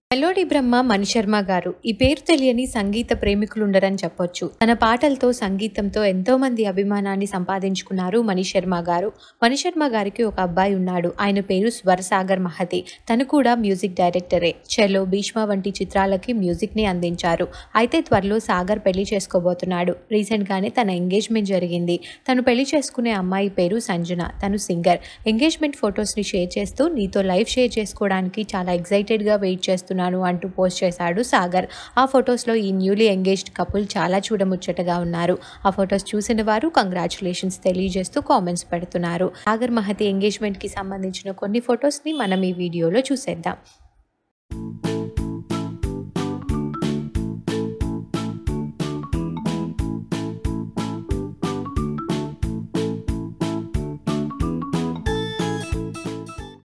melody బ్రహ్మ మణిశర్మ గారు ఈ పేరు తెలియని సంగీత ప్రేమికులుండరని చెప్పొచ్చు తన పాటలతో సంగీతంతో ఎంతో మంది అభిమానాన్ని సంపాదించుకున్నారు మణిశర్మ గారు మణిశర్మ గారికి ఒక అబ్బాయి ఉన్నాడు ఆయన పేరు స్వరసాగర్ మహతి తను కూడా మ్యూజిక్ డైరెక్టరే చెలో భీష్మ వంటి చిత్రాలకి మ్యూజిక్ ని అందించారు అయితే త్వరలో సాగర్ పెళ్లి చేసుకోబోతున్నాడు రీసెంట్ గానే తన ఎంగేజ్మెంట్ జరిగింది తను పెళ్లి చేసుకునే అమ్మాయి పేరు సంజన తను సింగర్ ఎంగేజ్మెంట్ ఫొటోస్ ని షేర్ చేస్తూ నీతో లైవ్ షేర్ చేసుకోవడానికి చాలా ఎక్సైటెడ్ గా వెయిట్ చేస్తున్నాను అంటూ పోస్ట్ చేశాడు సాగర్ ఆ ఫొటోస్లో ఈ న్యూలీ ఎంగేజ్డ్ కపుల్ చాలా చూడముచ్చటగా ఉన్నారు ఆ ఫొటోస్ చూసిన వారు కంగ్రాచులేషన్స్ తెలియజేస్తూ కామెంట్స్ పెడుతున్నారు సాగర్ మహతి ఎంగేజ్మెంట్ కి సంబంధించిన కొన్ని ఫొటోస్ ని మనం ఈ వీడియోలో చూసేద్దాం